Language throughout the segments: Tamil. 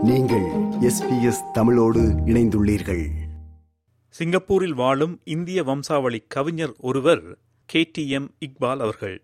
நீங்கள் எஸ்பிஎஸ் தமிழோடு இணைந்துள்ளீர்கள் சிங்கப்பூரில் வாழும் இந்திய வம்சாவளி கவிஞர் ஒருவர் கேடிஎம் இக்பால் அவர்கள்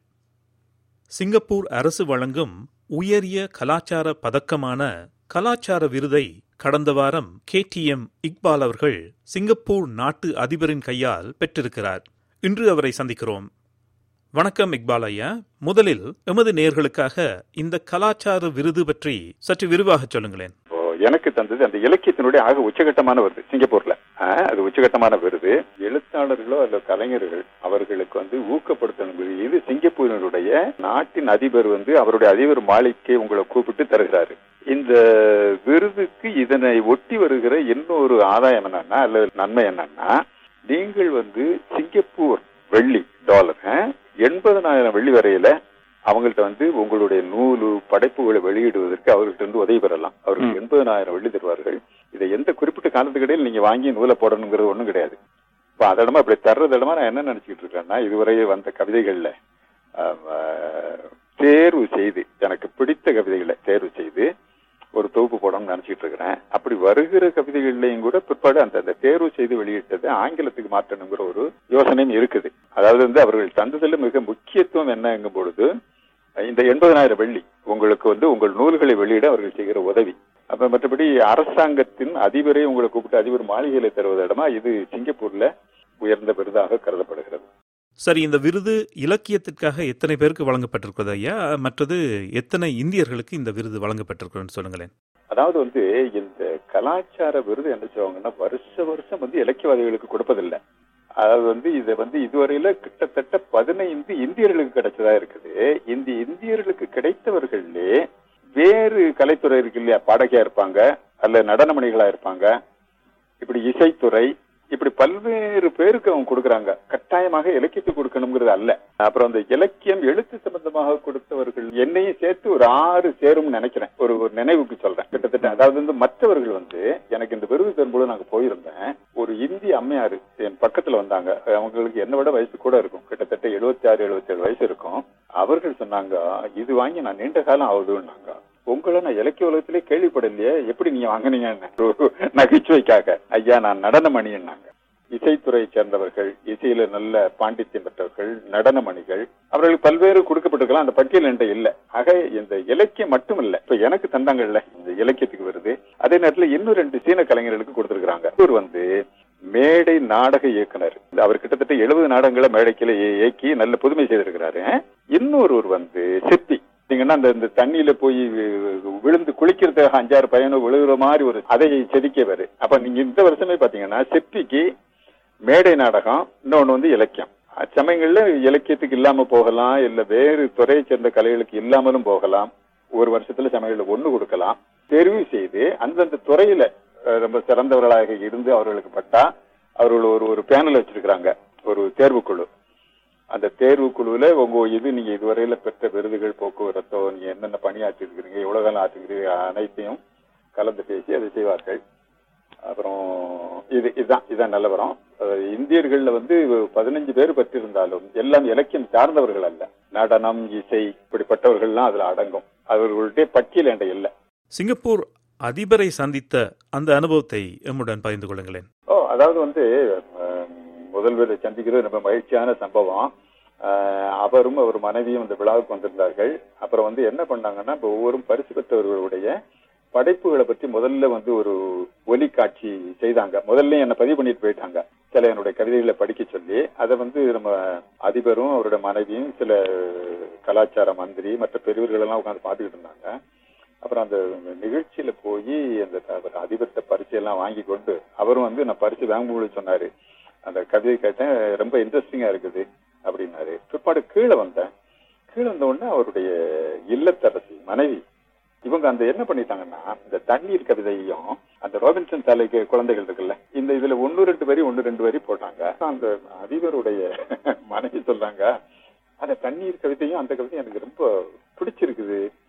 சிங்கப்பூர் அரசு வழங்கும் உயரிய கலாச்சார பதக்கமான கலாச்சார விருதை கடந்த வாரம் கேடிஎம் இக்பால் அவர்கள் சிங்கப்பூர் நாட்டு அதிபரின் கையால் பெற்றிருக்கிறார் இன்று அவரை சந்திக்கிறோம் வணக்கம் இக்பால் ஐயா முதலில் எமது நேர்களுக்காக இந்த கலாச்சார விருது பற்றி சற்று விரிவாக சொல்லுங்களேன் இப்போ எனக்கு தந்தது அந்த இலக்கியத்தினுடைய ஆக உச்சகட்டமான விருது சிங்கப்பூர்ல ஆ, அது உச்சகட்டமான விருது எழுத்தாளர்களோ அல்ல கலைஞர்கள் அவர்களுக்கு வந்து ஊக்கப்படுத்தணும் இது சிங்கப்பூரினுடைய நாட்டின் அதிபர் வந்து அவருடைய அதிபர் மாளிகை உங்களை கூப்பிட்டு தருகிறாரு இந்த விருதுக்கு இதனை ஒட்டி வருகிற இன்னொரு ஆதாயம் என்னன்னா அல்லது நன்மை என்னன்னா நீங்கள் வந்து சிங்கப்பூர் வெள்ளி டாலர் எண்பதனாயிரம் வெள்ளி வரையில அவங்கள்ட்ட வந்து உங்களுடைய நூலு படைப்புகளை வெளியிடுவதற்கு அவர்கள்ட்ட இருந்து உதவி பெறலாம் அவர்கள் எண்பதனாயிரம் வெள்ளி தருவார்கள் இதை எந்த குறிப்பிட்ட காலத்துக்கிடையில் நீங்க வாங்கி நூலை போடணுங்கிறது ஒண்ணும் கிடையாது இப்ப அதடமா அப்படி தர்றதிடமா நான் என்ன நினைச்சுக்கிட்டு இருக்கேன்னா இதுவரை வந்த கவிதைகள்ல ஆம், ஆஹ், தேர்வு செய்து எனக்கு பிடித்த கவிதைகளை தேர்வு செய்து ஒரு தொகுப்பு போடணும்னு நினைச்சிட்டு இருக்கிறேன் அப்படி வருகிற கவிதைகள்லையும் கூட பிற்பாடு அந்த அந்த தேர்வு செய்து வெளியிட்டதை ஆங்கிலத்துக்கு மாற்றணுங்கிற ஒரு யோசனையும் இருக்குது அதாவது வந்து அவர்கள் தந்ததில் மிக முக்கியத்துவம் என்னங்கும் பொழுது இந்த எண்பதனாயிரம் வெள்ளி உங்களுக்கு வந்து உங்கள் நூல்களை வெளியிட அவர்கள் செய்கிற உதவி அப்ப மற்றபடி அரசாங்கத்தின் அதிபரை உங்களை கூப்பிட்டு அதிபர் மாளிகையில தருவதிடமா இது சிங்கப்பூர்ல உயர்ந்த விருதாக கருதப்படுகிறது சரி இந்த விருது இலக்கியத்திற்காக எத்தனை பேருக்கு வழங்கப்பட்டிருக்கிறது ஐயா மற்றது எத்தனை இந்தியர்களுக்கு இந்த விருது வழங்கப்பட்டிருக்குன்னு சொல்லுங்களேன் அதாவது வந்து இந்த கலாச்சார விருது என்ன செய்வாங்கன்னா வருஷ வருஷம் வந்து இலக்கியவாதிகளுக்கு கொடுப்பதில்லை அதாவது வந்து இதை வந்து இதுவரையில கிட்டத்தட்ட பதினைந்து இந்தியர்களுக்கு கிடைச்சதா இருக்குது இந்த இந்தியர்களுக்கு கிடைத்தவர்களே வேறு கலைத்துறை இருக்கு இல்லையா பாடகியா இருப்பாங்க அல்ல நடனமணிகளா இருப்பாங்க இப்படி இசைத்துறை இப்படி பல்வேறு பேருக்கு அவங்க கொடுக்கறாங்க கட்டாயமாக இலக்கியத்துக்கு கொடுக்கணுங்கிறது அல்ல அப்புறம் அந்த இலக்கியம் எழுத்து சம்பந்தமாக கொடுத்தவர்கள் என்னையும் சேர்த்து ஒரு ஆறு சேரும்னு நினைக்கிறேன் ஒரு ஒரு நினைவுக்கு சொல்றேன் கிட்டத்தட்ட அதாவது வந்து மற்றவர்கள் வந்து எனக்கு இந்த விருது தரும்போது நாங்க போயிருந்தேன் ஒரு இந்திய அம்மையாரு என் பக்கத்துல வந்தாங்க அவங்களுக்கு என்ன விட வயசு கூட இருக்கும் கிட்டத்தட்ட எழுபத்தி ஆறு எழுபத்தி ஏழு வயசு இருக்கும் அவர்கள் சொன்னாங்க இது வாங்கி நான் நீண்ட காலம் ஆகுதுன்னாங்க உங்களை நான் இலக்கிய உலகத்திலே கேள்விப்படலையே எப்படி நீங்க வாங்குனீங்கன்னு ஒரு நகைச்சுவைக்காக ஐயா நான் நடனமணின்னாங்க இசைத்துறையை சேர்ந்தவர்கள் இசையில நல்ல பாண்டித்யம் பெற்றவர்கள் நடனமணிகள் அவர்களுக்கு பல்வேறு கொடுக்கப்பட்டிருக்கலாம் அந்த பட்டியல் என்கிட்ட இல்ல ஆக இந்த இலக்கியம் மட்டும் இல்ல இப்ப எனக்கு தந்தாங்கல்ல இந்த இலக்கியத்துக்கு வருது அதே நேரத்துல இன்னும் ரெண்டு சீன கலைஞர்களுக்கு கொடுத்திருக்கிறாங்க ஒரு வந்து மேடை நாடக இயக்குனர் அவர் கிட்டத்தட்ட எழுபது நாடகங்களை மேடைக்கில இயக்கி நல்ல புதுமை செய்திருக்கிறாரு இன்னொருவர் வந்து சிற்பி பாத்தீங்கன்னா அந்த இந்த தண்ணியில போய் வி- விழுந்து குளிக்கிறதுக்காக அஞ்சாறு பையனும் விழுகிற மாதிரி ஒரு அதை செதுக்கியவர் அப்ப நீங்க இந்த வருஷமே பாத்தீங்கன்னா சிற்பிக்கு மேடை நாடகம் இன்னொன்னு வந்து இலக்கியம் சமயங்கள்ல இலக்கியத்துக்கு இல்லாம போகலாம் இல்ல வேறு துறையை சேர்ந்த கலைகளுக்கு இல்லாமலும் போகலாம் ஒரு வருஷத்துல சமயங்கள்ல ஒண்ணு கொடுக்கலாம் தெரிவு செய்து அந்தந்த துறையில அஹ், ரொம்ப சிறந்தவர்களாக இருந்து அவர்களுக்கு பட்டா அவர்கள் ஒரு ஒரு பேனல் வச்சிருக்கிறாங்க ஒரு தேர்வுக்குழு அந்த தேர்வு குழுவுல உங்க இது நீங்க இதுவரையில பெற்ற விருதுகள் போக்குவரத்தோ நீங்க என்னென்ன பணியாற்றி இருக்கிறீங்க எவ்வளவு காலம் ஆற்றுகிறீங்க அனைத்தையும் கலந்து பேசி அதை செய்வார்கள் அப்புறம் இது இதுதான் இதுதான் நிலவரம் அஹ் இந்தியர்கள்ல வந்து பதினஞ்சு பேர் பெற்றிருந்தாலும் எல்லாம் இலக்கியம் சார்ந்தவர்கள் அல்ல நடனம் இசை இப்படிப்பட்டவர்கள்லாம் அதுல அடங்கும் அவர்களுடைய பட்டியல் என்கிட்ட இல்லை சிங்கப்பூர் அதிபரை சந்தித்த அந்த அனுபவத்தை எம்முடன் பகிர்ந்து கொள்ளுங்களேன் ஓ அதாவது வந்து அஹ், முதல்வரை சந்திக்கிறது ரொம்ப மகிழ்ச்சியான சம்பவம் அஹ், அவரும் அவர் மனைவியும் இந்த விழாவுக்கு வந்திருந்தார்கள் அப்புறம் வந்து என்ன பண்ணாங்கன்னா இப்போ ஒவ்வொரு பரிசு பெற்றவர்களுடைய படைப்புகளை பற்றி முதல்ல வந்து ஒரு ஒலி காட்சி செய்தாங்க முதல்ல என்ன பதிவு பண்ணிட்டு போயிட்டாங்க சில என்னுடைய கவிதைகளை படிக்க சொல்லி அதை வந்து நம்ம அதிபரும் அவருடைய மனைவியும் சில கலாச்சார மந்திரி மற்ற பெரியவர்கள் எல்லாம் உட்காந்து பார்த்துக்கிட்டு இருந்தாங்க அப்புறம் அந்த நிகழ்ச்சியில போய் அந்த அவர் அதிபர்கிட்ட பரிசு எல்லாம் வாங்கி கொண்டு அவரும் வந்து நான் பரிசு வாங்கும்போது சொன்னாரு அந்த கவிதை கேட்டேன் ரொம்ப இன்ட்ரெஸ்டிங்கா இருக்குது அப்படின்னாரு பிற்பாடு கீழே வந்தேன் கீழே வந்த உடனே அவருடைய இல்லத்தரசி மனைவி இவங்க அந்த என்ன பண்ணிட்டாங்கன்னா இந்த தண்ணீர் கவிதையும் அந்த ரோபின்சன் சாலைக்கு குழந்தைகள் இருக்குல்ல இந்த இதுல ஒன்னு ரெண்டு வரி ஒன்னு ரெண்டு வரி போட்டாங்க அந்த அதிபருடைய மனைவி சொல்றாங்க அந்த தண்ணீர் கவிதையும் அந்த கவிதையும் எனக்கு ரொம்ப பிடிச்சிருக்குது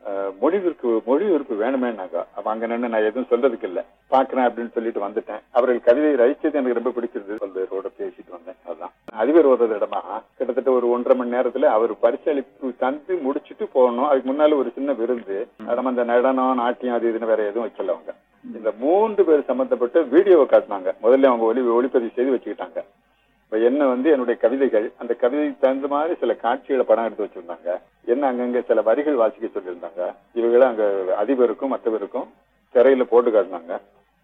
அஹ், மொழிபெயர்ப்பு மொழிபெயர்ப்பு வேணுமேனாங்க அப்ப அங்க நின்று நான் எதுவும் சொல்றதுக்கு இல்ல பாக்குறேன் அப்படின்னு சொல்லிட்டு வந்துட்டேன் அவர்கள் கவிதை ரசிச்சது எனக்கு ரொம்ப பிடிச்சிருந்தது பல்வேரோட பேசிட்டு வந்தேன் அதுதான் அதிபர் ஒரு இடமா கிட்டத்தட்ட ஒரு ஒன்றரை மணி நேரத்துல அவர் பரிசளிப்பு தந்து முடிச்சிட்டு போகணும் அதுக்கு முன்னால ஒரு சின்ன விருந்து நம்ம அந்த நடனம் நாட்டியம் அது இதுன்னு வேற எதுவும் வைக்கல அவங்க இந்த மூன்று பேர் சம்பந்தப்பட்ட வீடியோவை காட்டினாங்க முதல்ல அவங்க ஒளி ஒளிப்பதிவு செய்து வச்சுக்கிட்டாங்க இப்ப என்ன வந்து என்னுடைய கவிதைகள் அந்த கவிதைக்கு தகுந்த மாதிரி சில காட்சிகளை படம் எடுத்து வச்சிருந்தாங்க என்ன அங்கங்க சில வரிகள் வாசிக்க சொல்லியிருந்தாங்க இவங்களும் அங்க அதிபருக்கும் மற்றவருக்கும் திரையில போட்டு காட்டினாங்க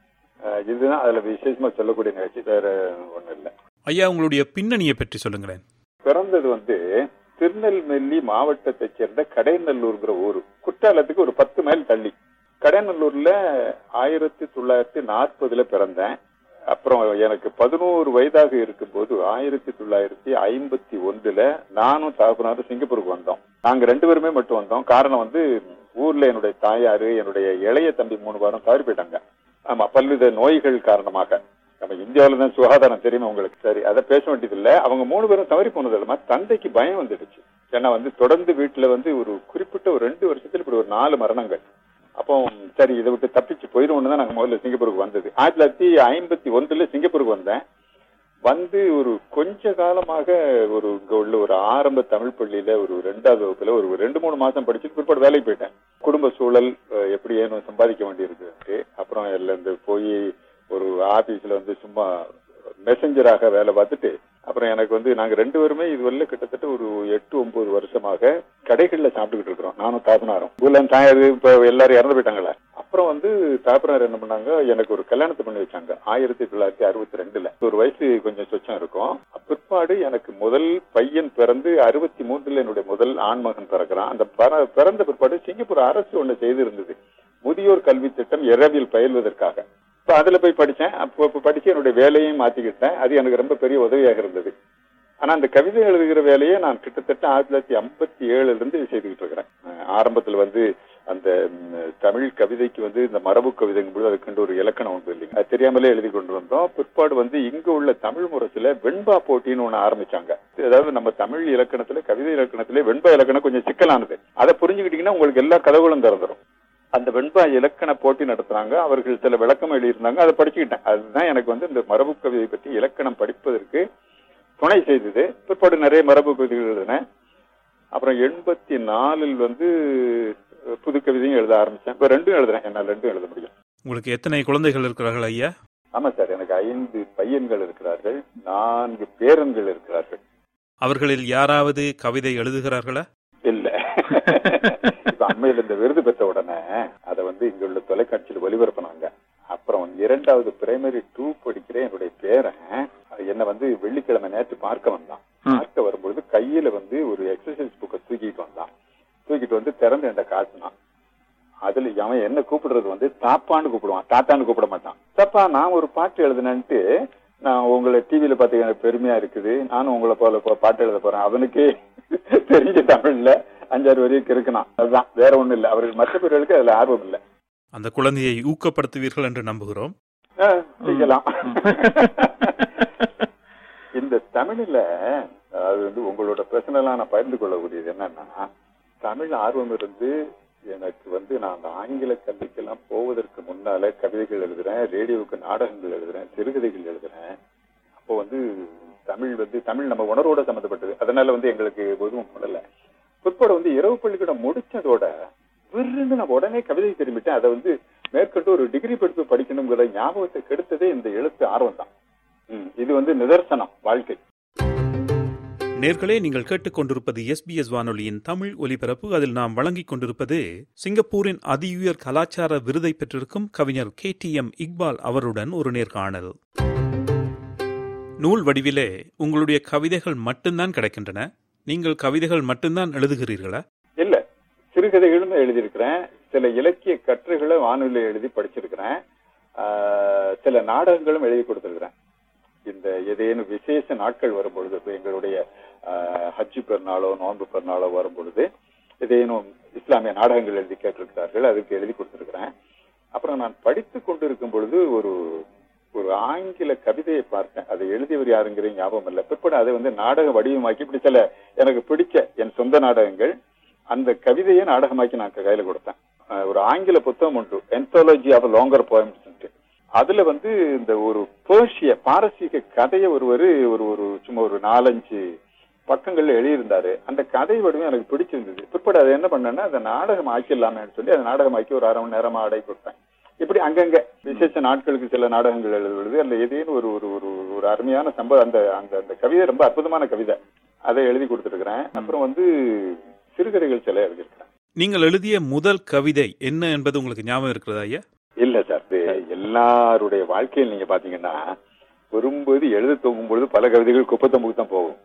அஹ் இதுதான் அதுல விசேஷமா சொல்லக்கூடிய நிகழ்ச்சி வேற ஒண்ணும் இல்ல ஐயா உங்களுடைய பின்னணியை பற்றி சொல்லுங்களேன் பிறந்தது வந்து திருநெல்வேலி மாவட்டத்தைச் சேர்ந்த கடைநல்லூர்ங்கிற ஊரு குற்றாலத்துக்கு ஒரு பத்து மைல் தள்ளி கடைநல்லூர்ல ஆயிரத்தி தொள்ளாயிரத்தி நாற்பதுல பிறந்தேன் அப்புறம் எனக்கு பதினோரு வயதாக இருக்கும்போது ஆயிரத்தி தொள்ளாயிரத்தி ஐம்பத்தி ஒன்றுல நானும் தகப்பனாரும் சிங்கப்பூருக்கு வந்தோம் நாங்க ரெண்டு பேருமே மட்டும் வந்தோம் காரணம் வந்து ஊர்ல என்னுடைய தாயாரு என்னுடைய இளைய தம்பி மூணு வாரம் தவறி போயிட்டாங்க ஆமா பல்வித நோய்கள் காரணமாக நம்ம இந்தியாவில தான் சுகாதாரம் தெரியுமா உங்களுக்கு சரி அதை பேச வேண்டியது இல்ல அவங்க மூணு பேரும் தவறி போனது இல்லாம தந்தைக்கு பயம் வந்துடுச்சு ஏன்னா வந்து தொடர்ந்து வீட்டுல வந்து ஒரு குறிப்பிட்ட ஒரு ரெண்டு வருஷத்துல இப்படி ஒரு நாலு மரணங்கள் அப்போ சரி இதை விட்டு தப்பிச்சு போயிடுவோம்னு தான் நாங்க முதல்ல சிங்கப்பூருக்கு வந்தது ஆயிரத்தி தொள்ளாயிரத்தி ஐம்பத்தி ஒன்றுல சிங்கப்பூருக்கு வந்தேன் வந்து ஒரு கொஞ்ச காலமாக ஒரு இங்க உள்ள ஒரு ஆரம்ப தமிழ் பள்ளியில ஒரு ரெண்டாவது வகுப்புல ஒரு ரெண்டு மூணு மாசம் படிச்சுட்டு பிற்பாடு வேலைக்கு போயிட்டேன் குடும்ப சூழல் அஹ், எப்படி ஏனும் சம்பாதிக்க வேண்டியிருக்கு அப்புறம் எல்லாம் இந்த போய் ஒரு ஆபீஸ்ல வந்து சும்மா மெசஞ்சராக வேலை பார்த்துட்டு அப்புறம் எனக்கு வந்து நாங்க ரெண்டு பேருமே இதுவரையில கிட்டத்தட்ட ஒரு எட்டு ஒன்பது வருஷமாக கடைகள்ல சாப்பிட்டுக்கிட்டு இருக்கிறோம் நானும் தாப்பனாரும் ஊர்ல தாயாரு இப்ப எல்லாரும் இறந்து போயிட்டாங்கல்ல அப்புறம் வந்து தாப்பனார் என்ன பண்ணாங்க எனக்கு ஒரு கல்யாணத்தை பண்ணி வச்சாங்க ஆயிரத்தி தொள்ளாயிரத்தி அறுபத்தி ரெண்டுல ஒரு வயசு கொஞ்சம் சொச்சம் இருக்கும் பிற்பாடு எனக்கு முதல் பையன் பிறந்து அறுபத்தி மூன்றுல என்னுடைய முதல் ஆண்மகன் பிறக்கிறான் அந்த பிற- பிறந்த பிற்பாடு சிங்கப்பூர் அரசு ஒண்ணு செய்து இருந்தது முதியோர் கல்வி திட்டம் இரவில் பயில்வதற்காக இப்ப அதுல போய் படிச்சேன் அப்போ அப்ப படிச்சு என்னுடைய வேலையும் மாத்திக்கிட்டேன் அது எனக்கு ரொம்ப பெரிய உதவியாக இருந்தது ஆனா அந்த கவிதை எழுதுகிற வேலையை நான் கிட்டத்தட்ட ஆயிரத்தி தொள்ளாயிரத்தி ஐம்பத்தி ஏழுல இருந்து செய்துகிட்டு இருக்கிறேன் அஹ் ஆரம்பத்துல வந்து அந்த ம், தமிழ் கவிதைக்கு வந்து இந்த மரபு கவிதைங்கும்போது அதுக்குண்டு ஒரு இலக்கணம் உண்டு இல்லைங்க அது தெரியாமலே எழுதி கொண்டு வந்தோம் பிற்பாடு வந்து இங்க உள்ள தமிழ் முரசுல வெண்பா போட்டின்னு ஒண்ணு ஆரம்பிச்சாங்க அதாவது நம்ம தமிழ் இலக்கணத்துல கவிதை இலக்கணத்துல வெண்பா இலக்கணம் கொஞ்சம் சிக்கலானது அதை புரிஞ்சுக்கிட்டீங்கன்னா உங்களுக்கு எல்லா கதவுகளும் திறந்துரும் அந்த வெண்பா இலக்கண போட்டி நடத்துறாங்க அவர்கள் சில விளக்கம் எழுதியிருந்தாங்க அதை படிச்சுக்கிட்டேன் அதுதான் எனக்கு வந்து இந்த மரபு கவிதை பற்றி இலக்கணம் படிப்பதற்கு துணை செய்தது பிற்பாடு நிறைய மரபு கவிதைகள் எழுதினேன் அப்புறம் எண்பத்தி நாலில் வந்து அஹ், புது கவிதையும் எழுத ஆரம்பிச்சேன் இப்ப ரெண்டும் எழுதுறேன் என்னால் ரெண்டும் எழுத முடியும் உங்களுக்கு எத்தனை குழந்தைகள் இருக்கிறார்கள் ஐயா ஆமா சார் எனக்கு ஐந்து பையன்கள் இருக்கிறார்கள் நான்கு பேரன்கள் இருக்கிறார்கள் அவர்களில் யாராவது கவிதை எழுதுகிறார்களா இல்ல இப்ப அண்மையில இந்த விருது பெற்ற உடனே அதை வந்து இங்க உள்ள தொலைக்காட்சியில் ஒளிபரப்புனாங்க அப்புறம் இரண்டாவது பிரைமரி டூ படிக்கிற என்னுடைய பேரன் என்ன வந்து வெள்ளிக்கிழமை நேற்று பார்க்க வந்தான் பார்க்க வரும்பொழுது கையில வந்து ஒரு எக்ஸசைஸ் புக்கை தூக்கிட்டு வந்தான் தூக்கிட்டு வந்து திறந்து என்கிட்ட காட்டினான் அதுல அவன் என்ன கூப்பிடுறது வந்து தாப்பான்னு கூப்பிடுவான் தாத்தான்னு கூப்பிட மாட்டான் தாப்பா நான் ஒரு பாட்டு எழுதுனேன்ட்டு நான் உங்களை டிவியில பார்த்து எனக்கு பெருமையா இருக்குது நானும் உங்களை போல போ- பாட்டு எழுத போறேன் அவனுக்கு தெரிஞ்ச தமிழ்ல அஞ்சாறு வரைக்கும் இருக்கணும் அதுதான் வேற ஒண்ணும் இல்ல அவர்கள் மற்ற பேர்களுக்கு அதுல ஆர்வம் இல்ல அந்த குழந்தையை ஊக்கப்படுத்துவீர்கள் என்று நம்புகிறோம் ஆ, செய்யலாம் இந்த தமிழ்ல அது வந்து உங்களோட பிரச்சனைலாம் நான் பகிர்ந்து கொள்ளக்கூடியது என்னன்னா தமிழ் ஆர்வம் இருந்து எனக்கு வந்து நான் அந்த ஆங்கில கல்விக்கெல்லாம் போவதற்கு முன்னால கவிதைகள் எழுதுறேன் ரேடியோவுக்கு நாடகங்கள் எழுதுறேன் சிறுகதைகள் எழுதுறேன் அப்போ வந்து தமிழ் வந்து தமிழ் நம்ம உணர்வோட சம்மந்தப்பட்டது அதனால வந்து எங்களுக்கு எதுவும் பண்ணல பிற்பாடு வந்து இரவு பள்ளிக்கூடம் முடிச்சதோட விருன்னு நான் உடனே கவிதை திரும்பிட்டேன் அதை வந்து மேற்கொண்டு ஒரு டிகிரி படிப்பு படிக்கணுங்கிற ஞாபகத்தை கெடுத்ததே இந்த எழுத்து ஆர்வம் தான் இது வந்து நிதர்சனம் வாழ்க்கை நேர்களே நீங்கள் கேட்டுக்கொண்டிருப்பது எஸ்பிஎஸ் வானொலியின் தமிழ் ஒலிபரப்பு அதில் நாம் வழங்கிக் கொண்டிருப்பது சிங்கப்பூரின் அதியுயர் கலாச்சார விருதை பெற்றிருக்கும் கவிஞர் கே டி எம் இக்பால் அவருடன் ஒரு நேர்காணல் நூல் வடிவிலே உங்களுடைய கவிதைகள் மட்டும்தான் கிடைக்கின்றன நீங்கள் கவிதைகள் மட்டும்தான் எழுதுகிறீர்களா இல்ல சிறுகதைகளும் எழுதியிருக்கிறேன் சில இலக்கிய கட்டுரைகளை வானொலியில எழுதி படிச்சிருக்கிறேன் ஆஹ், சில நாடகங்களும் எழுதி கொடுத்திருக்கிறேன் இந்த ஏதேனும் விசேஷ நாட்கள் வரும் பொழுது இப்ப எங்களுடைய ஆஹ், ஹஜ்ஜு பெருநாளோ நோன்பு பெருநாளோ வரும் பொழுது ஏதேனும் இஸ்லாமிய நாடகங்கள் எழுதி கேட்டிருக்கிறார்கள் அதுக்கு எழுதி கொடுத்திருக்கிறேன் அப்புறம் நான் படித்து கொண்டிருக்கும் பொழுது ஒரு ஒரு ஆங்கில கவிதையை பார்த்தேன் அதை எழுதியவர் யாருங்கிற ஞாபகம் இல்லை பிற்பாடு அதை வந்து நாடக வடிவமாக்கி இப்படி சில எனக்கு பிடிச்ச என் சொந்த நாடகங்கள் அந்த கவிதையை நாடகமாக்கி நான் கையில கொடுத்தேன் அஹ் ஒரு ஆங்கில புத்தகம் உண்டு என்தாலஜி ஆஃப் லாங்கர் போயம்ஸ் அதுல வந்து இந்த ஒரு பேர்ஷிய பாரசீக கதையை ஒருவர் ஒரு ஒரு சும்மா ஒரு நாலஞ்சு பக்கங்கள்ல எழுதியிருந்தாரு அந்த கதை வடிவம் எனக்கு பிடிச்சிருந்தது பிற்பாடு அதை என்ன பண்ணேன்னா அந்த நாடகம் ஆக்கிடலாமேன்னு சொல்லி அந்த நாடகமாக்கி ஒரு அரை மணி நேரமா ஆடை கொடுத்தேன் இப்படி அங்கங்க விசேஷ நாட்களுக்கு சில நாடகங்கள் எழுதுவது அல்ல ஏதேனும் ஒரு ஒரு ஒரு ஒரு அருமையான சம்பவம் அந்த அந்த அந்த கவிதை ரொம்ப அற்புதமான கவிதை அதை எழுதி கொடுத்துருக்கிறேன் அப்புறம் வந்து சிறுகதைகள் சில எழுதியிருக்கிறேன் நீங்கள் எழுதிய முதல் கவிதை என்ன என்பது உங்களுக்கு ஞாபகம் இருக்கிறதா ஐயா இல்ல சார் இது எல்லாருடைய வாழ்க்கையில் நீங்க பாத்தீங்கன்னா வரும்போது எழுத தூங்கும் பொழுது பல கவிதைகள் குப்பத்தம்புக்கு தான் போகும்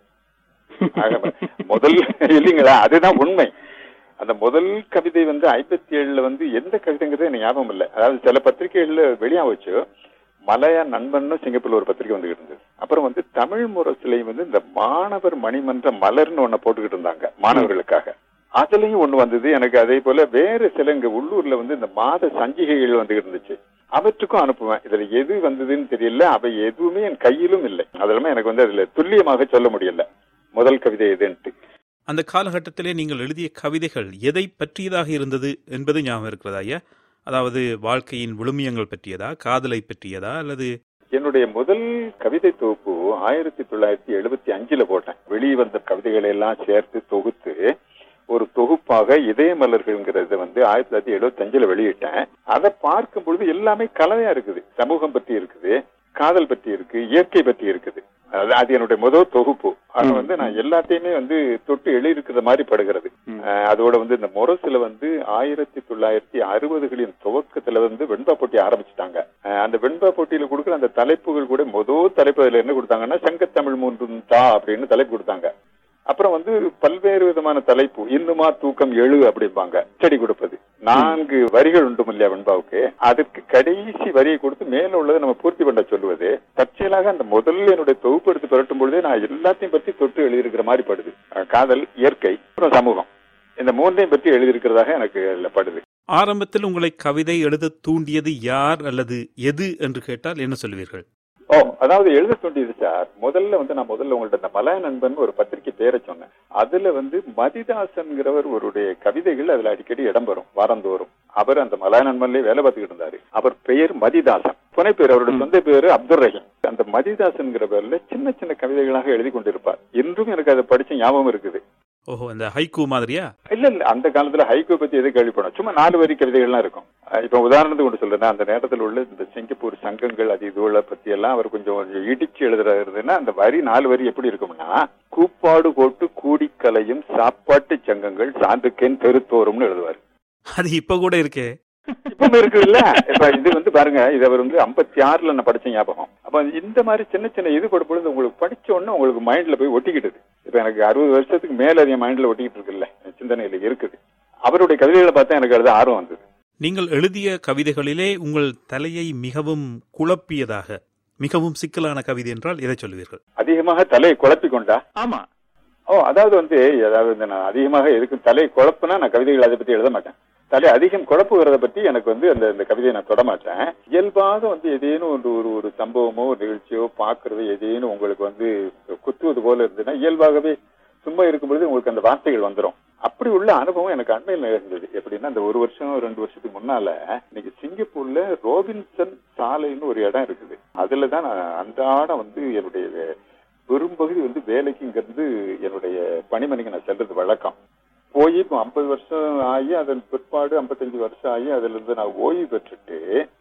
ஆக, முதல் இல்லைங்களா அதுதான் உண்மை அந்த முதல் கவிதை வந்து ஐம்பத்தி ஏழுல வந்து எந்த கவிதைங்கிறது எனக்கு ஞாபகம் இல்லை அதாவது சில பத்திரிகைகள்ல வெளியா வச்சு மலையா நண்பன்னு சிங்கப்பூர்ல ஒரு பத்திரிகை வந்துகிட்டு இருந்தது அப்புறம் வந்து தமிழ் முரசிலை வந்து இந்த மாணவர் மணிமன்ற மலர்னு ஒண்ண போட்டுக்கிட்டு இருந்தாங்க மாணவர்களுக்காக அதுலயும் ஒண்ணு வந்தது எனக்கு அதே போல வேற சில இங்க உள்ளூர்ல வந்து இந்த மாத சஞ்சிகைகள் வந்துகிட்டு இருந்துச்சு அவற்றுக்கும் அனுப்புவேன் இதுல எது வந்ததுன்னு தெரியல அவை எதுவுமே என் கையிலும் இல்லை அதெல்லாமே எனக்கு வந்து அதுல துல்லியமாக சொல்ல முடியல முதல் கவிதை எதுன்ட்டு அந்த காலகட்டத்திலே நீங்கள் எழுதிய கவிதைகள் எதை பற்றியதாக இருந்தது என்பது ஞாபகம் இருக்கிறதா ஐயா அதாவது வாழ்க்கையின் விழுமியங்கள் பற்றியதா காதலை பற்றியதா அல்லது என்னுடைய முதல் கவிதை தொகுப்பு ஆயிரத்தி தொள்ளாயிரத்தி எழுபத்தி அஞ்சுல போட்டேன் வெளிவந்த கவிதைகளை எல்லாம் சேர்த்து தொகுத்து ஒரு தொகுப்பாக இதய மலர்கள்ங்கிறத வந்து ஆயிரத்தி தொள்ளாயிரத்தி எழுபத்தி அஞ்சுல வெளியிட்டேன் அதை பார்க்கும் பொழுது எல்லாமே கலவையா இருக்குது சமூகம் பற்றி இருக்குது காதல் பற்றி இருக்கு இயற்கை பற்றி இருக்குது அது அது என்னுடைய முதல் தொகுப்பு அது வந்து நான் எல்லாத்தையுமே வந்து தொட்டு எழுதியிருக்கிற மாதிரி படுகிறது அஹ் அதோட வந்து இந்த முரசுல வந்து ஆயிரத்தி தொள்ளாயிரத்தி அறுபதுகளின் துவக்கத்துல வந்து வெண்பா போட்டி ஆரம்பிச்சுட்டாங்க அஹ் அந்த வெண்பா போட்டியில கொடுக்குற அந்த தலைப்புகள் கூட முதல் தலைப்பு அதுல என்ன கொடுத்தாங்கன்னா சங்கத்தமிழ் மூன்றும் தா அப்படின்னு தலைப்பு கொடுத்தாங்க அப்புறம் வந்து பல்வேறு விதமான தலைப்பு இன்னுமா தூக்கம் எழு அப்படிம்பாங்க செடி கொடுப்பது நான்கு வரிகள் உண்டு இல்லையா வெண்பாவுக்கு அதற்கு கடைசி வரியை கொடுத்து மேல உள்ளதை நம்ம பூர்த்தி பண்ண சொல்லுவது தற்செயலாக அந்த முதல்ல என்னுடைய தொகுப்பு எடுத்து புரட்டும் பொழுதே நான் எல்லாத்தையும் பற்றி தொட்டு எழுதியிருக்கிற மாதிரி படுது அஹ் காதல் இயற்கை அப்புறம் சமூகம் இந்த மூன்றையும் பற்றி எழுதியிருக்கிறதாக எனக்கு அதுல படுது ஆரம்பத்தில் உங்களை கவிதை எழுத தூண்டியது யார் அல்லது எது என்று கேட்டால் என்ன சொல்லுவீர்கள் ஓ அதாவது எழுத தோண்டியது சார் முதல்ல வந்து நான் முதல்ல உங்கள்ட்ட இந்த மலாய நண்பன் ஒரு பத்திரிக்கை பேரை சொன்னேன் அதுல வந்து மதிதாசன்கிறவர் ஒருடைய கவிதைகள் அதுல அடிக்கடி இடம்பெறும் வாரந்தோறும் அவர் அந்த மலாய நண்பன்லயே வேலை பார்த்துக்கிட்டு இருந்தாரு அவர் பெயர் மதிதாசன் துணை பேர் அவருடைய சொந்த பேரு அப்துல் ரஹீம் அந்த மதிதாசன்கிற பேர்ல சின்ன சின்ன கவிதைகளாக எழுதி கொண்டிருப்பார் இன்றும் எனக்கு அதை படிச்ச ஞாபகம் இருக்குது ஓஹோ இந்த ஹைக்கூ மாதிரியா இல்ல இல்ல அந்த காலத்துல ஹைகோ பத்தி எது கேள்விப்படும் சும்மா நாலு வரி கவிதைகள்லாம் இருக்கும் அஹ் இப்ப உதாரணத்துக்கு ஒன்று சொல்றேன் அந்த நேரத்தில் உள்ள இந்த சிங்கப்பூர் சங்கங்கள் அது இதுகளை பத்தி எல்லாம் அவர் கொஞ்சம் கொஞ்சம் இடிச்சு எழுதுறதுன்னா அந்த வரி நாலு வரி எப்படி இருக்கும்னா கூப்பாடு போட்டு கூடிக்கலையும் சாப்பாட்டு சங்கங்கள் சாந்துக்கேன் தெருத்தோறும்னு எழுதுவார் அது இப்ப கூட இருக்கே இப்பவும் இருக்குது இல்ல இப்ப இது வந்து பாருங்க இது அவர் வந்து ஐம்பத்தி ஆறுல நான் படிச்ச ஞாபகம் அப்ப இந்த மாதிரி சின்ன சின்ன இது படும் பொழுது உங்களுக்கு படிச்ச உடனே உங்களுக்கு மைண்ட்ல போய் ஒட்டிக்கிட்டது இப்ப எனக்கு அறுபது வருஷத்துக்கு மேல அது என் மைண்ட்ல ஒட்டிக்கிட்டு இருக்குல்ல என் சிந்தனையில இருக்குது அவருடைய கவிதைகளை பார்த்தா எனக்கு அது ஆர்வம் வந்தது நீங்கள் எழுதிய கவிதைகளிலே உங்கள் தலையை மிகவும் குழப்பியதாக மிகவும் சிக்கலான கவிதை என்றால் எதை சொல்லுவீர்கள் அதிகமாக தலையை குழப்பி கொண்டா ஆமா ஓ அதாவது வந்து அதாவது இந்த நான் அதிகமாக எதுக்கும் தலையை குழப்புனா நான் கவிதைகள் அதை பத்தி எழுத மாட்டேன் தலை அதிகம் குழப்புகிறத பத்தி எனக்கு வந்து அந்த இந்த கவிதையை நான் தொட மாட்டேன் இயல்பாக வந்து ஏதேனும் ஒரு ஒரு ஒரு சம்பவமோ ஒரு நிகழ்ச்சியோ பாக்குறது ஏதேனும் உங்களுக்கு வந்து குத்துவது போல இருந்ததுன்னா இயல்பாகவே சும்மா இருக்கும்பொழுது உங்களுக்கு அந்த வார்த்தைகள் வந்துடும் அப்படி உள்ள அனுபவம் எனக்கு அண்மையில் நிகழ்ந்தது எப்படின்னா அந்த ஒரு வருஷம் ரெண்டு வருஷத்துக்கு முன்னால இன்னைக்கு சிங்கப்பூர்ல ரோபின்சன் சாலைன்னு ஒரு இடம் இருக்குது அதுல தான் நான் அன்றாடம் வந்து என்னுடைய பெரும்பகுதி வந்து வேலைக்கு இங்கிருந்து என்னுடைய பணிமனைக்கு நான் செல்றது வழக்கம் போய் இப்போ ஐம்பது வருஷம் ஆகி அதன் பிற்பாடு ஐம்பத்தஞ்சு வருஷம் ஆகி அதுல இருந்து நான் ஓய்வு பெற்றுட்டு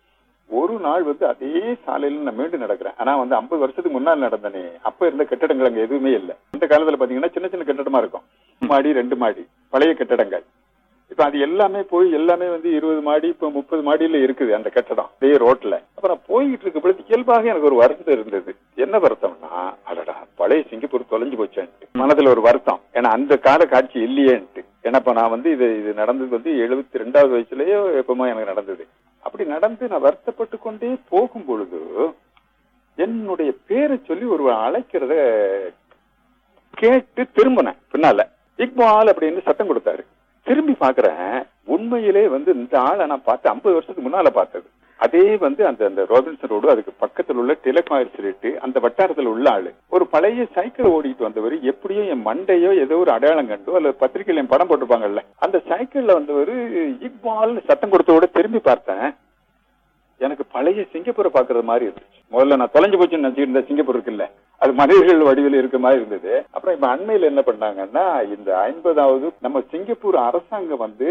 ஒரு நாள் வந்து அதே சாலையில நான் மீண்டும் நடக்கிறேன் ஆனா வந்து ஐம்பது வருஷத்துக்கு முன்னால் நடந்தனே அப்ப இருந்த கட்டடங்கள் அங்க எதுவுமே இல்லை அந்த காலத்துல பாத்தீங்கன்னா சின்ன சின்ன கட்டடமா இருக்கும் மாடி ரெண்டு மாடி பழைய கட்டடங்கள் இப்ப அது எல்லாமே போய் எல்லாமே வந்து இருபது மாடி இப்ப முப்பது மாடியில இருக்குது அந்த கட்டடம் அதே ரோட்ல அப்புறம் போய்கிட்டு இருக்க பொழுது இயல்பாக எனக்கு ஒரு வருத்தம் இருந்தது என்ன வருத்தம்னா அடடா பழைய சிங்கப்பூர் தொலைஞ்சு போச்சேன்ட்டு மனதுல ஒரு வருத்தம் ஏன்னா அந்த கால காட்சி இல்லையேன்ட்டு ஏன்னா இப்ப நான் வந்து இது இது நடந்தது வந்து எழுபத்தி ரெண்டாவது வயசுலயே எப்பவுமே எனக்கு நடந்தது அப்படி நடந்து நான் வருத்தப்பட்டு கொண்டே போகும் பொழுது என்னுடைய பேரை சொல்லி ஒரு அழைக்கிறத கேட்டு திரும்பினேன் பின்னால இக்பால் அப்படின்னு சத்தம் கொடுத்தாரு திரும்பி பாக்குறேன் உண்மையிலே வந்து இந்த ஆளை நான் பார்த்து ஐம்பது வருஷத்துக்கு முன்னால பார்த்தது அதே வந்து அந்த அந்த ரோபின்சன் ரோடு அதுக்கு பக்கத்தில் உள்ள டெலிகாயர் ஸ்ட்ரீட் அந்த வட்டாரத்தில் உள்ள ஆளு ஒரு பழைய சைக்கிள் ஓடிட்டு வந்தவர் எப்படியோ என் மண்டையோ ஏதோ ஒரு அடையாளம் கண்டோ அல்ல பத்திரிகையில என் படம் போட்டிருப்பாங்கல்ல அந்த சைக்கிள்ல வந்தவர் இக்பால் சத்தம் கொடுத்தோட திரும்பி பார்த்தேன் எனக்கு பழைய சிங்கப்பூரை பாக்குறது மாதிரி இருந்துச்சு முதல்ல நான் தொலைஞ்சு போச்சுன்னு நினைச்சிட்டு இருந்த சிங்கப்பூர் இருக்குல்ல அது மனிதர்கள் வடிவில் இருக்க மாதிரி இருந்தது அப்புறம் இப்ப அண்மையில என்ன பண்ணாங்கன்னா இந்த ஐம்பதாவது நம்ம சிங்கப்பூர் அரசாங்கம் வந்து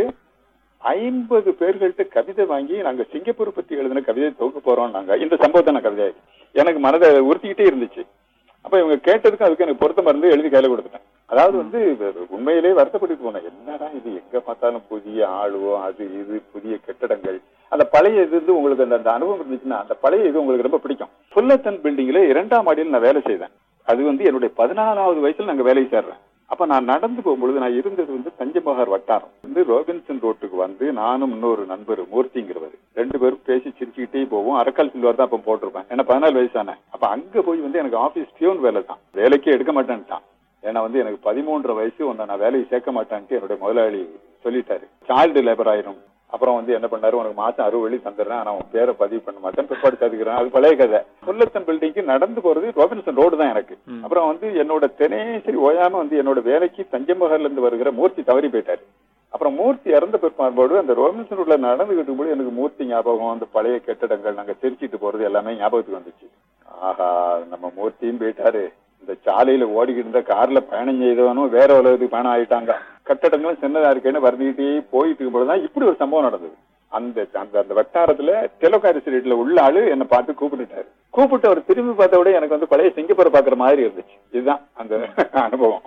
ஐம்பது பேர்கள்ட்ட கவிதை வாங்கி நாங்க சிங்கப்பூர் பத்தி எழுதின கவிதை தொகுக்க போறோம் நாங்க இந்த சம்பவத்தை நான் கவிதை எனக்கு மனதை உறுத்திக்கிட்டே இருந்துச்சு அப்ப இவங்க கேட்டதுக்கு அதுக்கு எனக்கு பொருத்தமா இருந்து எழுதி கையில கொடுத்துட்டேன் அதாவது வந்து உண்மையிலே வருத்தப்பட்டு போனேன் என்னடா இது எங்க பார்த்தாலும் புதிய ஆளுவோ அது இது புதிய கட்டடங்கள் அந்த பழைய இது வந்து உங்களுக்கு அந்த அந்த அனுபவம் இருந்துச்சுன்னா அந்த பழைய இது உங்களுக்கு ரொம்ப பிடிக்கும் புல்லத்தன் பில்டிங்ல இரண்டாம் மாடியில் நான் வேலை செய்தேன் அது வந்து என்னுடைய பதினாலாவது வயசுல நாங்க வேலைக்கு சேர்றேன் அப்ப நான் நடந்து போகும்பொழுது நான் இருந்தது வந்து தஞ்சமகார் வட்டாரம் வந்து ரோபின்சன் ரோட்டுக்கு வந்து நானும் இன்னொரு நண்பர் மூர்த்திங்கிறவர் ரெண்டு பேரும் பேசி சிரிச்சுக்கிட்டே போவோம் அரக்கால் சில்வர் தான் அப்ப போட்டிருப்பேன் ஏன்னா பதினாலு வயசான அப்ப அங்க போய் வந்து எனக்கு ஆபீஸ் பியூன் வேலை தான் வேலைக்கே எடுக்க மாட்டேன்ட்டான் ஏன்னா வந்து எனக்கு பதிமூன்றரை வயசு உன்னை நான் வேலைக்கு சேர்க்க மாட்டேன்ட்டு என்னுடைய முதலாளி சொல்லிட்டாரு சைல்டு லேபர் ஆயிரும் அப்புறம் வந்து என்ன பண்ணாரு உனக்கு மாசம் அறுபது வழி தந்துடுறேன் ஆனா உன் பேரை பதிவு பண்ண மாட்டேன் பிற்பாடு சேர்த்துக்கிறேன் அது பழைய கதை புல்லத்தன் பில்டிங்க்கு நடந்து போறது ரோபின்சன் ரோடு தான் எனக்கு அப்புறம் வந்து என்னோட தினேசரி ஓயாம வந்து என்னோட வேலைக்கு தஞ்சமகர்ல இருந்து வருகிற மூர்த்தி தவறி போயிட்டாரு அப்புறம் மூர்த்தி இறந்த பிற்பாடு அந்த ரோபின்சன் ரோட்ல நடந்துகிட்டு போது எனக்கு மூர்த்தி ஞாபகம் அந்த பழைய கட்டடங்கள் நாங்க தெரிச்சிட்டு போறது எல்லாமே ஞாபகத்துக்கு வந்துச்சு ஆஹா நம்ம மூர்த்தியும் போயிட்டாரு இந்த சாலையில ஓடிக்கிட்டு இருந்த கார்ல பயணம் செய்தவனும் வேற உலகத்துக்கு பயணம் ஆயிட்டாங்க கட்டடங்களும் சின்னதா இருக்கேன்னு வருந்துகிட்டே போயிட்டு இருக்கும்போதுதான் இப்படி ஒரு சம்பவம் நடந்தது அந்த அந்த அந்த வட்டாரத்துல டெலோகாரி ஸ்ட்ரீட்ல உள்ள ஆளு என்னை பார்த்து கூப்பிட்டுட்டாரு கூப்பிட்டு அவர் திரும்பி பார்த்த விட எனக்கு வந்து பழைய சிங்கப்பூரை பாக்குற மாதிரி இருந்துச்சு இதுதான் அந்த அனுபவம்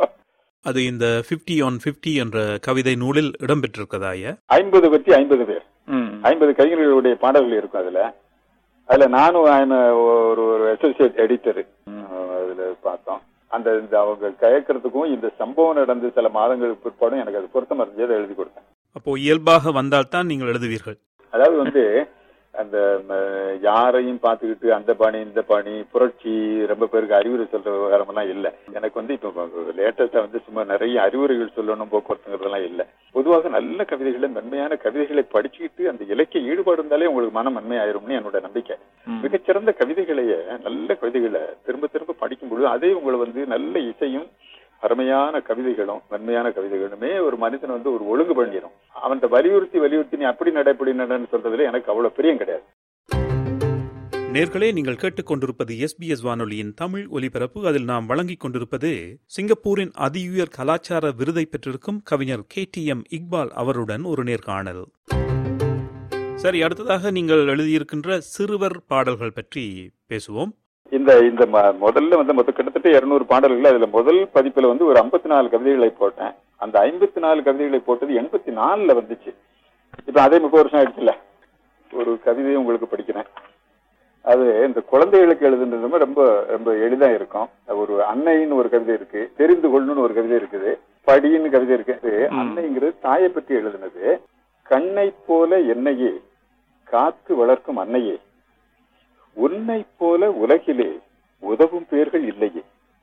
அது இந்த ஃபிஃப்டி ஆன் ஃபிஃப்டி என்ற கவிதை நூலில் இடம்பெற்றிருக்கதா ஐயா ஐம்பது பத்தி ஐம்பது பேர் ஐம்பது கவிஞர்களுடைய பாடல்கள் இருக்கும் அதுல அதுல நானும் I'm a- ஒரு ஒரு அசோசியேட் எடிட்டர் அதுல பார்த்தோம் அந்த இந்த அவங்க கேட்கறதுக்கும் இந்த சம்பவம் நடந்து சில மாதங்களுக்கு பிற்பாடும் எனக்கு அது பொருத்தமா இருந்துச்சு அதை எழுதி கொடுத்தேன் அப்போ இயல்பாக வந்தால்தான் நீங்கள் எழுதுவீர்கள் அதாவது வந்து அந்த ம, யாரையும் பார்த்துக்கிட்டு அந்த பாணி இந்த பாணி புரட்சி ரொம்ப பேருக்கு அறிவுரை சொல்ற விவகாரம் எல்லாம் இல்ல எனக்கு வந்து இப்ப லேட்டஸ்டா வந்து சும்மா நிறைய அறிவுரைகள் சொல்லணும் போக்குவரத்துங்கிறதெல்லாம் இல்ல பொதுவாக நல்ல கவிதைகளை மென்மையான கவிதைகளை படிச்சுக்கிட்டு அந்த இலக்கிய ஈடுபாடு இருந்தாலே உங்களுக்கு மனம் மென்மையாயிரும்னு என்னோட நம்பிக்கை மிகச்சிறந்த கவிதைகளையே நல்ல கவிதைகளை திரும்ப திரும்ப படிக்கும் பொழுது அதே உங்களை வந்து நல்ல இசையும் அருமையான கவிதைகளும் மென்மையான கவிதைகளுமே ஒரு மனிதனை வந்து ஒரு ஒழுங்கு பண்ணிடும் அவன்கிட்ட வலியுறுத்தி வலியுறுத்தி நீ அப்படி நட இப்படி நடன்னு சொல்றதுல எனக்கு அவ்வளவு பிரியம் கிடையாது நேர்களே நீங்கள் கேட்டுக்கொண்டிருப்பது எஸ்பிஎஸ் வானொலியின் தமிழ் ஒலிபரப்பு அதில் நாம் வழங்கிக் கொண்டிருப்பது சிங்கப்பூரின் அதியுயர் கலாச்சார விருதை பெற்றிருக்கும் கவிஞர் கே டி எம் இக்பால் அவருடன் ஒரு நேர்காணல் சரி அடுத்ததாக நீங்கள் எழுதியிருக்கின்ற சிறுவர் பாடல்கள் பற்றி பேசுவோம் இந்த இந்த ம- முதல்ல வந்து மொத்தம் கிட்டத்தட்ட இருநூறு பாடல்கள் அதுல முதல் பதிப்புல வந்து ஒரு ஐம்பத்தி நாலு கவிதைகளை போட்டேன் அந்த ஐம்பத்தி நாலு கவிதைகளை போட்டது எண்பத்தி நாலுல வந்துச்சு இப்ப அதே முப்பது வருஷம் ஆயிடுச்சுல ஒரு கவிதையை உங்களுக்கு படிக்கிறேன் அது இந்த குழந்தைகளுக்கு எழுதுன்றது ரொம்ப ரொம்ப எளிதா இருக்கும் ஒரு அன்னைன்னு ஒரு கவிதை இருக்கு தெரிந்து கொள்ளணும்னு ஒரு கவிதை இருக்குது படின்னு கவிதை இருக்கு இது அன்னைங்கிறது தாயை பற்றி எழுதுனது கண்ணை போல என்னையே காத்து வளர்க்கும் அன்னையே உன்னை போல உலகிலே உதவும் பேர்கள் இல்லையே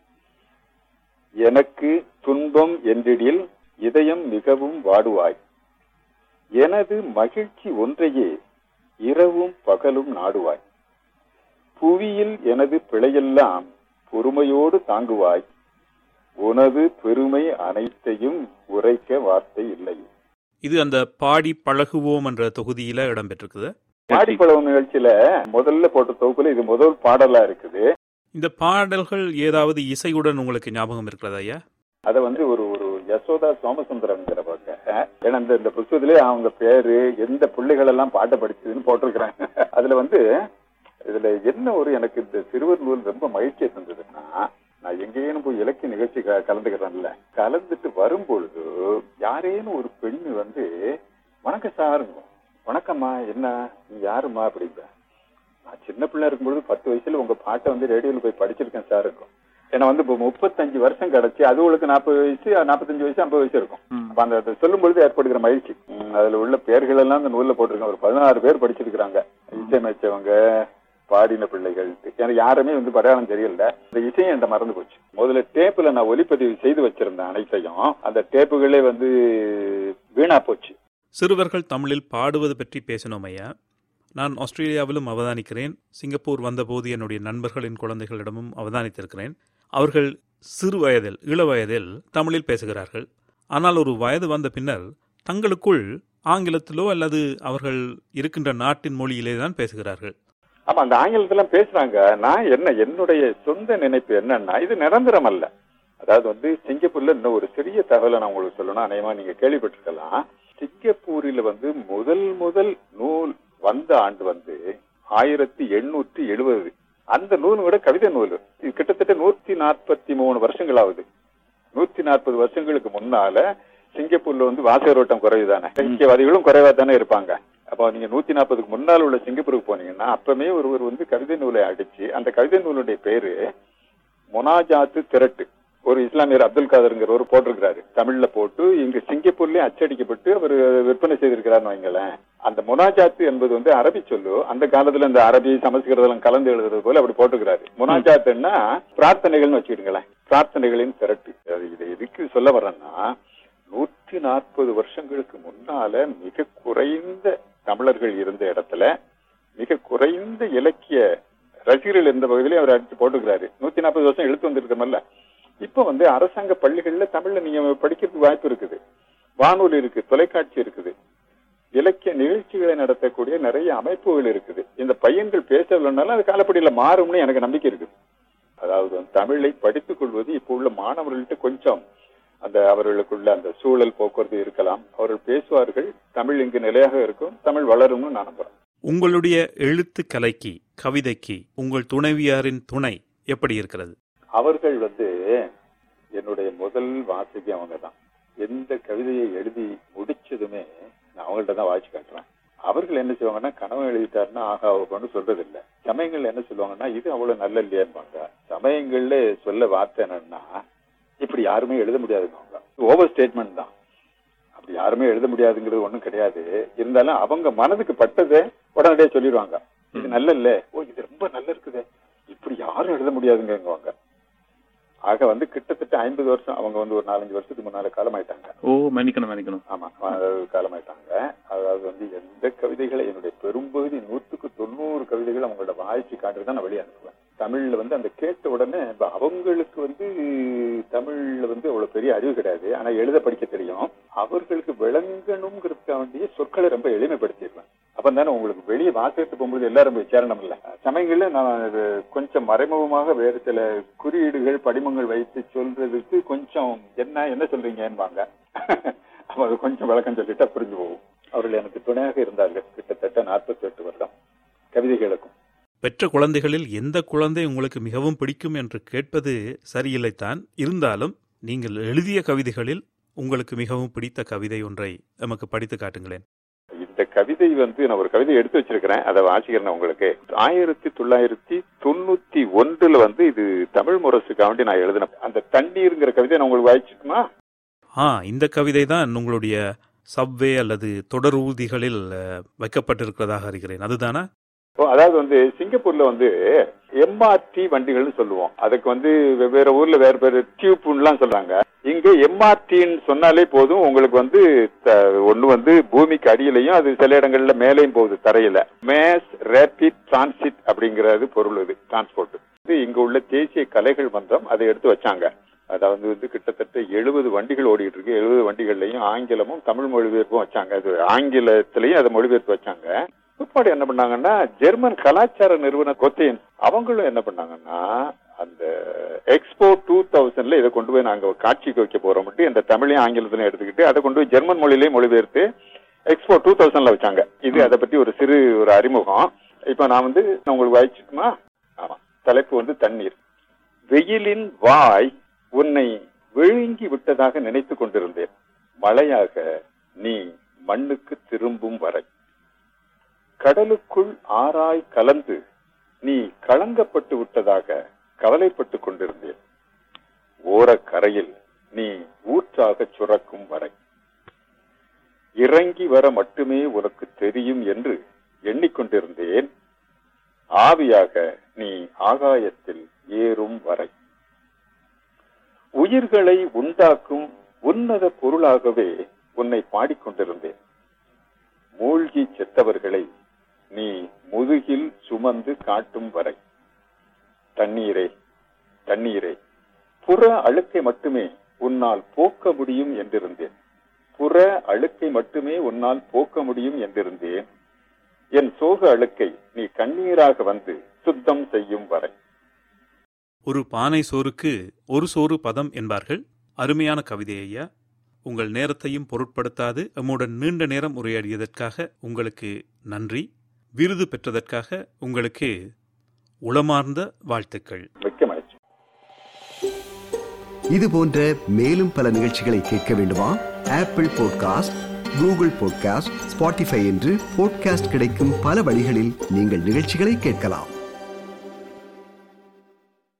எனக்கு துன்பம் என்றிடில் இதயம் மிகவும் வாடுவாய் எனது மகிழ்ச்சி ஒன்றையே இரவும் பகலும் நாடுவாய் புவியில் எனது பிழையெல்லாம் பொறுமையோடு தாங்குவாய் உனது பெருமை அனைத்தையும் உரைக்க வார்த்தை இல்லை இது அந்த பாடி பழகுவோம் என்ற தொகுதியில இடம்பெற்றிருக்குது பாடிப்பழம் நிகழ்ச்சியில முதல்ல போட்ட தொகுப்புல இது முதல் பாடலா இருக்குது இந்த பாடல்கள் ஏதாவது இசையுடன் உங்களுக்கு ஞாபகம் இருக்கிறதா ஐயா அத வந்து ஒரு ஒரு யசோதா சோமசுந்தரம்ங்கிறவங்க ஏன்னா இந்த இந்த புத்தகத்திலே அவங்க பேரு எந்த பிள்ளைகள் எல்லாம் பாட்டை படிச்சதுன்னு போட்டிருக்கிறாங்க அதுல வந்து இதுல என்ன ஒரு எனக்கு இந்த சிறுவர் நூல் ரொம்ப மகிழ்ச்சியை தந்ததுன்னா நான் எங்கேயும் போய் இலக்கிய நிகழ்ச்சி க- கலந்துக்கிறேன்ல கலந்துட்டு வரும்பொழுது யாரேனும் ஒரு பெண் வந்து வணக்கம் சார் வணக்கம்மா என்ன நீ யாரும்மா அப்படிங்க நான் சின்ன பிள்ளை இருக்கும்பொழுது பத்து வயசுல உங்க பாட்டை வந்து ரேடியோல போய் படிச்சிருக்கேன் சார் இருக்கும் ஏன்னா வந்து இப்போ முப்பத்தஞ்சு வருஷம் கிடைச்சு அதுகளுக்கு நாற்பது வயசு நாற்பத்தஞ்சு வயசு ஐம்பது வயசு இருக்கும் அப்ப அந்த அதை சொல்லும் பொழுது ஏற்படுகிற மகிழ்ச்சி ம், அதுல உள்ள பேர்கள் எல்லாம் அந்த நூல்ல போட்டிருக்கேன் ஒரு பதினாறு பேர் படிச்சிருக்கிறாங்க இசையமைச்சவங்க பாடின பிள்ளைகள் எனக்கு யாருமே வந்து அடையாளம் தெரியல இந்த இசையும் என்கிட்ட மறந்து போச்சு முதல்ல டேப்ல நான் ஒலிப்பதிவு செய்து வச்சிருந்தேன் அனைத்தையும் அந்த டேப்புகளே வந்து வீணா போச்சு சிறுவர்கள் தமிழில் பாடுவது பற்றி பேசினோம் ஐயா நான் ஆஸ்திரேலியாவிலும் அவதானிக்கிறேன் சிங்கப்பூர் வந்தபோது என்னுடைய நண்பர்களின் குழந்தைகளிடமும் அவதானித்திருக்கிறேன் அவர்கள் சிறு வயதில் இள வயதில் தமிழில் பேசுகிறார்கள் ஆனால் ஒரு வயது வந்த பின்னர் தங்களுக்குள் ஆங்கிலத்திலோ அல்லது அவர்கள் இருக்கின்ற நாட்டின் மொழியிலே தான் பேசுகிறார்கள் ஆமா அந்த ஆங்கிலத்துல பேசுறாங்க நான் என்ன என்னுடைய சொந்த நினைப்பு என்னன்னா இது நிரந்தரம் அல்ல அதாவது வந்து சிங்கப்பூர்ல இன்னும் ஒரு சிறிய தகவலை நான் உங்களுக்கு சொல்லணும் அநேகமா நீங்க கேள்விப்பட்டிருக்கலாம் சிங்கப்பூரில் வந்து முதல் முதல் நூல் வந்த ஆண்டு வந்து ஆயிரத்தி எண்ணூற்றி எழுபது அந்த நூல் விட கவிதை நூல் இது கிட்டத்தட்ட நூத்தி நாற்பத்தி மூணு வருஷங்கள் ஆகுது நூத்தி நாற்பது வருஷங்களுக்கு முன்னால சிங்கப்பூர்ல வந்து வாசகரோட்டம் குறைவுதானே இலக்கியவாதிகளும் குறைவா தானே இருப்பாங்க அப்போ நீங்க நூத்தி நாற்பதுக்கு முன்னால் உள்ள சிங்கப்பூருக்கு போனீங்கன்னா அப்பமே ஒருவர் வந்து கவிதை நூலை அடிச்சு அந்த கவிதை நூலுடைய பேரு மொனாஜாத்து திரட்டு ஒரு இஸ்லாமியர் அப்துல் காதருங்கிற ஒரு போட்டிருக்கிறாரு தமிழ்ல போட்டு இங்க சிங்கப்பூர்லயே அச்சடிக்கப்பட்டு அவர் விற்பனை செய்திருக்கிறார்னு வைங்களேன் அந்த முனாஜாத்து என்பது வந்து அரபி சொல்லு அந்த காலத்துல இந்த அரபி சமஸ்கிருதம் கலந்து எழுதுறது போல அப்படி போட்டுக்கிறாரு முனாஜாத்துன்னா பிரார்த்தனைகள்னு வச்சுக்கிடுங்களேன் பிரார்த்தனைகளின் திரட்டு அது இதை எதுக்கு சொல்ல வர்றேன்னா நூற்றி நாற்பது வருஷங்களுக்கு முன்னால மிக குறைந்த தமிழர்கள் இருந்த இடத்துல மிக குறைந்த இலக்கிய ரசிகர்கள் இருந்த பகுதியிலே அவர் அடிச்சு போட்டுக்கிறாரு நூத்தி நாற்பது வருஷம் எழுத்து வந்திருக்கோம்ல இப்ப வந்து அரசாங்க பள்ளிகள்ல தமிழ்ல நீங்க படிக்கிறதுக்கு வாய்ப்பு இருக்குது வானொலி இருக்கு தொலைக்காட்சி இருக்குது இலக்கிய நிகழ்ச்சிகளை நடத்தக்கூடிய நிறைய அமைப்புகள் இருக்குது இந்த பையன்கள் பேசலனாலும் அது காலப்படியில மாறும்னு எனக்கு நம்பிக்கை இருக்குது அதாவது வந்து தமிழை படித்துக் கொள்வது இப்போ உள்ள மாணவர்கள்ட்ட கொஞ்சம் அந்த அவர்களுக்குள்ள அந்த சூழல் போக்குவரத்து இருக்கலாம் அவர்கள் பேசுவார்கள் தமிழ் இங்கு நிலையாக இருக்கும் தமிழ் வளரும்னு நான் நம்புறேன் உங்களுடைய எழுத்து கலைக்கு கவிதைக்கு உங்கள் துணைவியாரின் துணை எப்படி இருக்கிறது அவர்கள் வந்து என்னுடைய முதல் வாசிக்கு அவங்க தான் எந்த கவிதையை எழுதி முடிச்சதுமே நான் அவங்கள்ட்ட தான் வாசிச்சு காட்டுறேன் அவர்கள் என்ன செய்வாங்கன்னா கனவு எழுதிட்டாருன்னா ஆகா ஓகோன்னு சொல்றது இல்ல சமயங்கள்ல என்ன சொல்லுவாங்கன்னா இது அவ்வளவு நல்ல இல்லையான்பாங்க சமயங்கள்ல சொல்ல வார்த்தை என்னன்னா இப்படி யாருமே எழுத முடியாதுங்க ஓவர் ஸ்டேட்மெண்ட் தான் அப்படி யாருமே எழுத முடியாதுங்கிறது ஒண்ணும் கிடையாது இருந்தாலும் அவங்க மனதுக்கு பட்டதை உடனடியே சொல்லிடுவாங்க இது நல்ல இல்ல ஓ இது ரொம்ப நல்ல இருக்குதே இப்படி யாரும் எழுத முடியாதுங்கங்குவாங்க ஆக வந்து கிட்டத்தட்ட ஐம்பது வருஷம் அவங்க வந்து ஒரு நாலஞ்சு வருஷத்துக்கு முன்னால காலமாயிட்டாங்க ஓ மன்னிக்கணும் மன்னிக்கணும் ஆமா அதாவது காலமாயிட்டாங்க அதாவது வந்து எந்த கவிதைகளை என்னுடைய பெரும்பகுதி நூற்றுக்கு தொண்ணூறு கவிதைகள் அவங்களோட வாய்ச்சி காட்டுறது தான் நான் வெளியே அனுப்புவேன் தமிழ்ல வந்து அந்த கேட்ட உடனே இப்ப அவங்களுக்கு வந்து தமிழ்ல வந்து அவ்வளவு பெரிய அறிவு கிடையாது ஆனா எழுத படிக்க தெரியும் அவர்களுக்கு விளங்கணுங்கிறதுக்காக வேண்டிய சொற்களை ரொம்ப எளிமைப்படுத்திடுவேன் அப்ப தானே உங்களுக்கு வெளியே வாசகத்து போகும்போது எல்லாரும் போய் சேரணும் இல்ல சமயங்கள்ல நான் இது கொஞ்சம் மறைமுகமாக வேறு சில குறியீடுகள் படிமங்கள் வைத்து சொல்றதுக்கு கொஞ்சம் என்ன என்ன சொல்றீங்கன்பாங்க அப்ப அது கொஞ்சம் விளக்கம் சொல்லிட்டா புரிஞ்சு போகும் அவர்கள் எனக்கு துணையாக இருந்தார்கள் கிட்டத்தட்ட நாற்பத்தி எட்டு வருடம் கவிதைகளுக்கும் பெற்ற குழந்தைகளில் எந்த குழந்தை உங்களுக்கு மிகவும் பிடிக்கும் என்று கேட்பது சரியில்லைத்தான் இருந்தாலும் நீங்கள் எழுதிய கவிதைகளில் உங்களுக்கு மிகவும் பிடித்த கவிதை ஒன்றை நமக்கு படித்து காட்டுங்களேன் இந்த கவிதை வந்து நான் ஒரு கவிதை எடுத்து வச்சிருக்கிறேன் அதை வாசிக்கிறேன் உங்களுக்கு ஆயிரத்தி தொள்ளாயிரத்தி தொண்ணூத்தி ஒன்றுல வந்து இது தமிழ் முரசுக்காக வேண்டி நான் எழுதினேன் அந்த தண்ணீருங்கிற கவிதை நான் உங்களுக்கு வாசிச்சுக்குமா ஆ இந்த கவிதை தான் உங்களுடைய சப்வே அல்லது தொடர் ஊர்திகளில் அஹ், வைக்கப்பட்டிருக்கிறதாக அறிகிறேன் அதுதானா ஓ, அதாவது வந்து சிங்கப்பூர்ல வந்து எம்ஆர்டி வண்டிகள்னு சொல்லுவோம் அதுக்கு வந்து வெவ்வேறு ஊர்ல வேற வேறு டியூப்லாம் சொல்றாங்க இங்க எம்ஆர்டின்னு சொன்னாலே போதும் உங்களுக்கு வந்து த- ஒண்ணு வந்து பூமிக்கு அடியிலையும் அது சில இடங்கள்ல மேலேயும் போகுது தரையில மேஸ் ரேபிட் டிரான்சிட் அப்படிங்கிறது பொருள் இது டிரான்ஸ்போர்ட் இது இங்க உள்ள தேசிய கலைகள் மன்றம் அதை எடுத்து வச்சாங்க அதாவது வந்து கிட்டத்தட்ட எழுபது வண்டிகள் ஓடிட்டு இருக்கு எழுபது வண்டிகள்லயும் ஆங்கிலமும் தமிழ் மொழிபெயர்ப்பும் வச்சாங்க அது ஆங்கிலத்திலையும் அதை மொழிபெயர்ப்பு வச்சாங்க பிற்பாடு என்ன பண்ணாங்கன்னா ஜெர்மன் கலாச்சார நிறுவன கொத்தேன் அவங்களும் என்ன பண்ணாங்கன்னா அந்த எக்ஸ்போ டூ தௌசண்ட்ல இதை கொண்டு போய் நாங்க காட்சிக்கு வைக்க போறோம் இந்த தமிழையும் ஆங்கிலத்திலையும் எடுத்துக்கிட்டு அதை கொண்டு போய் ஜெர்மன் மொழியிலையும் மொழிபெயர்த்து எக்ஸ்போ டூ தௌசண்ட்ல வச்சாங்க இது அதை பத்தி ஒரு சிறு ஒரு அறிமுகம் இப்ப நான் வந்து நான் உங்களுக்கு வாய்ச்சுக்குமா ஆமா தலைப்பு வந்து தண்ணீர் வெயிலின் வாய் உன்னை விழுங்கி விட்டதாக நினைத்துக் கொண்டிருந்தேன் மழையாக நீ மண்ணுக்கு திரும்பும் வரை கடலுக்குள் ஆராய் கலந்து நீ களங்கப்பட்டு விட்டதாக கவலைப்பட்டுக் கொண்டிருந்தேன் ஓரக்கரையில் நீ ஊற்றாக சுரக்கும் வரை இறங்கி வர மட்டுமே உனக்கு தெரியும் என்று எண்ணிக்கொண்டிருந்தேன் ஆவியாக நீ ஆகாயத்தில் ஏறும் வரை உயிர்களை உண்டாக்கும் உன்னத பொருளாகவே உன்னை பாடிக்கொண்டிருந்தேன் மூழ்கி செத்தவர்களை நீ முதுகில் சுமந்து காட்டும் வரை தண்ணீரே தண்ணீரே புற அழுக்கை மட்டுமே உன்னால் போக்க முடியும் என்றிருந்தேன் புற அழுக்கை மட்டுமே உன்னால் போக்க முடியும் என்றிருந்தேன் என் சோக அழுக்கை நீ கண்ணீராக வந்து சுத்தம் செய்யும் வரை ஒரு பானை சோறுக்கு ஒரு சோறு பதம் என்பார்கள் அருமையான கவிதை ஐயா உங்கள் நேரத்தையும் பொருட்படுத்தாது எம்முடன் நீண்ட நேரம் உரையாடியதற்காக உங்களுக்கு நன்றி விருது பெற்றதற்காக உங்களுக்கு உளமார்ந்த வாழ்த்துக்கள் மிக்க மகிழ்ச்சி இது போன்ற மேலும் பல நிகழ்ச்சிகளை கேட்க வேண்டுமா Apple podcast Google podcast Spotify என்று பாட்காஸ்ட் கிடைக்கும் பல வழிகளில் நீங்கள் நிகழ்ச்சிகளை கேட்கலாம்